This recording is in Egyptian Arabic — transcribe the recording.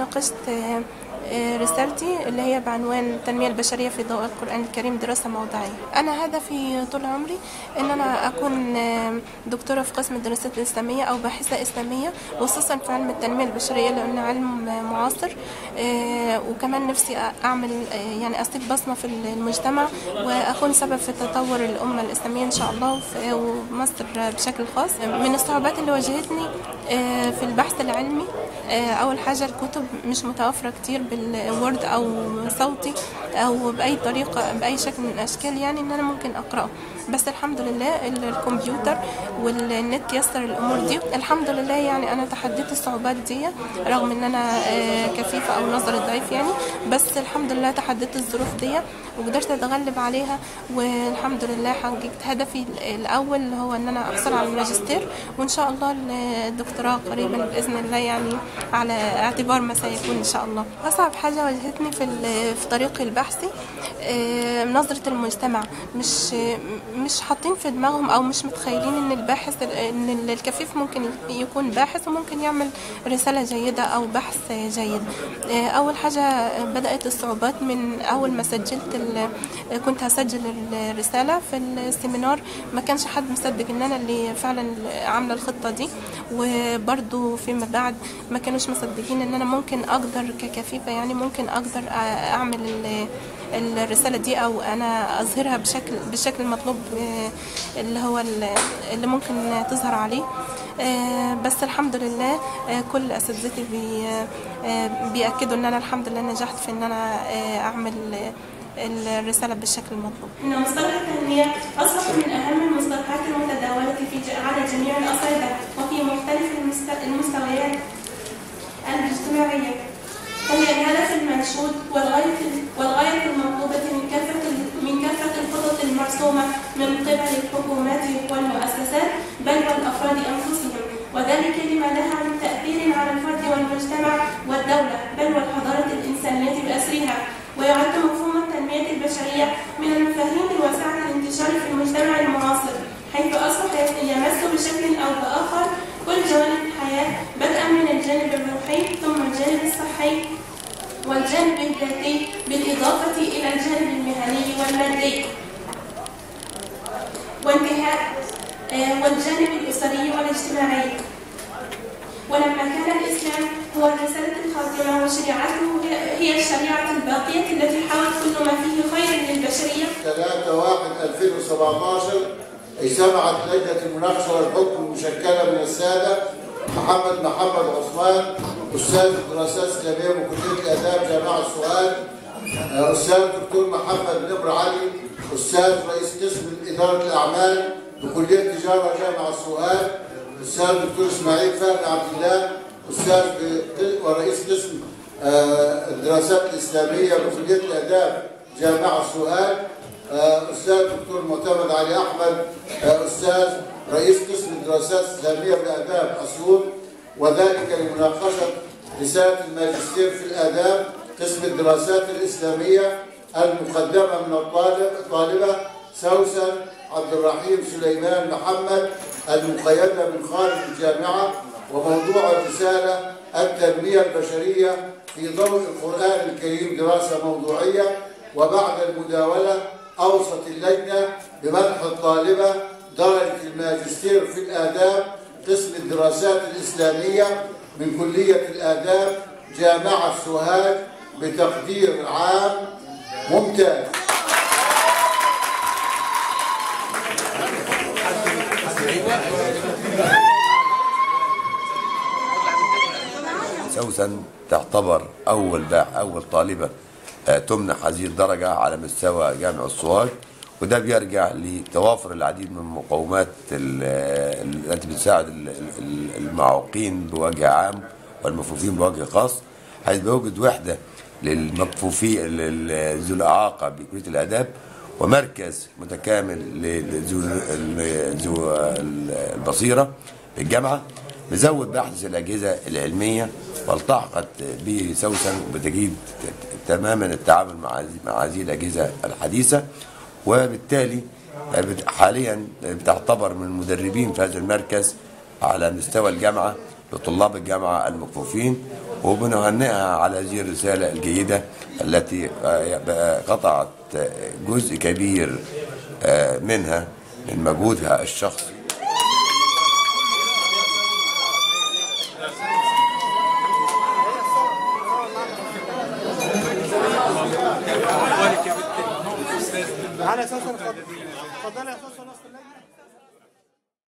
ناقشت آه، آه، رسالتي اللي هي بعنوان التنمية البشرية في ضوء القرآن الكريم دراسة موضوعية أنا هدفي طول عمري إن أنا أكون آه، دكتورة في قسم الدراسات الإسلامية أو باحثة إسلامية خصوصا في علم التنمية البشرية لأنه علم آه، معاصر آه، وكمان نفسي أعمل آه، يعني أسيب بصمة في المجتمع وأكون سبب في تطور الأمة الإسلامية إن شاء الله وفي- ومصر بشكل خاص من الصعوبات اللي واجهتني آه، في البحث العلمي آه، أول حاجة الكتب مش متوفرة كتير بالوورد أو صوتي أو بأي طريقة بأي شكل من الأشكال يعني إن أنا ممكن أقرأه بس الحمد لله ال- الكمبيوتر والنت يسر الأمور دي الحمد لله يعني أنا تحديت الصعوبات دي رغم إن أنا آه، كفيفة أو نظري ضعيف يعني بس الحمد لله تحديت الظروف دي وقدرت أتغلب عليها والحمد لله حققت هدفي الأول هو إن أنا أحصل على الماجستير وإن شاء الله الدكتوراه قريبا بإذن الله يعني على اعتبار ما سيكون إن شاء الله أصعب حاجة واجهتني في ال- في طريقي البحثي آه، نظرة المجتمع مش مش حاطين في دماغهم أو مش متخيلين إن الباحث إن الكفيف ممكن يكون باحث وممكن يعمل رسالة جيدة أو بحث جيد آه، أول حاجة بدأت الصعوبات من أول ما سجلت ال- كنت هسجل الرسالة في السيمينار ما كانش حد مصدق إن أنا اللي فعلا عاملة الخطة دي وبرضو فيما بعد ما كانوش مصدقين إن أنا ممكن أقدر ككفيفة يعني ممكن أقدر أ- أعمل ال- الرسالة دي أو أنا أظهرها بشكل بالشكل المطلوب آه، اللي هو ال- اللي ممكن تظهر عليه آه، بس الحمد لله آه، كل اساتذتي بي آه، بياكدوا ان انا الحمد لله نجحت في ان انا آه، اعمل آه، الرساله بالشكل المطلوب. إن مصطلح التنمية أصبح من أهم المصطلحات المتداولة في ج- على جميع الأصعدة وفي مختلف المست- المستويات الاجتماعية وهي الهدف المنشود والغاية والغاية المطلوبة من كافة ال- من كافة الخطط المرسومة من قبل الحكومات والمؤسسات بل والأفراد أنفسهم وذلك لما لها من تأثير على الفرد والمجتمع والدولة بل والحضارة الإنسانية بأسرها ويعد مفهوم التنمية البشرية من المفاهيم الواسعة الانتشار في المجتمع المعاصر حيث أصبح يمس بشكل أو بآخر كل جوانب الحياة بدءا من الجانب الروحي ثم الجانب الصحي والجانب الذاتي بالإضافة إلى الجانب المهني والمادي وانتهاء آه، والجانب الأسري والاجتماعي ولما كان الإسلام هو الرسالة الخاتمة وشريعته هي- هي الشريعة الباقية التي حوت كل ما فيه خير للبشرية 3 1 2017 اجتمعت لجنة المناقشة والحكم المشكلة من السادة محمد محمد عثمان أستاذ الدراسات الإسلامية بكلية الآداب جامعة سؤال أستاذ دكتور محمد نبر علي أستاذ رئيس قسم إدارة الأعمال بكلية التجارة جامعة سؤال أستاذ دكتور إسماعيل فهمي عبد الله أستاذ ب- ورئيس قسم آه، الدراسات الإسلامية بكلية الآداب جامعة سؤال آه، أستاذ دكتور معتمد علي أحمد آه، أستاذ رئيس قسم الدراسات الإسلامية بالآداب أسيوط وذلك لمناقشة رسالة الماجستير في الآداب قسم الدراسات الإسلامية المقدمة من الطالب الطالبة سوسن عبد الرحيم سليمان محمد المقيدة من خارج الجامعة وموضوع الرسالة التنمية البشرية في ضوء القرآن الكريم دراسة موضوعية وبعد المداولة أوصت اللجنة بمنح الطالبة درجة الماجستير في الآداب قسم الدراسات الإسلامية من كلية الآداب جامعة سوهاج بتقدير عام ممتاز سوسن تعتبر أول باع أول طالبة آه، تمنح هذه الدرجة على مستوى جامع الصواج وده بيرجع لتوافر العديد من المقومات ال- ال- التي بتساعد ال- ال- المعوقين بوجه عام والمكفوفين بوجه خاص حيث بيوجد وحدة للمكفوفين لل- ذو الإعاقة بكلية الآداب ومركز متكامل لذو ال- ذو البصيرة بالجامعة مزود بأحدث الأجهزة العلمية والتحقت به سوسن بتجديد تماما التعامل مع هذه- مع هذه الأجهزة الحديثة وبالتالي حاليا تعتبر من المدربين في هذا المركز على مستوى الجامعة لطلاب الجامعة المكفوفين وبنهنئها على هذه الرسالة الجيدة التي آه، قطعت آه، جزء كبير آه، منها من مجهودها الشخصي على اساس اتفضل اتفضل يا استاذ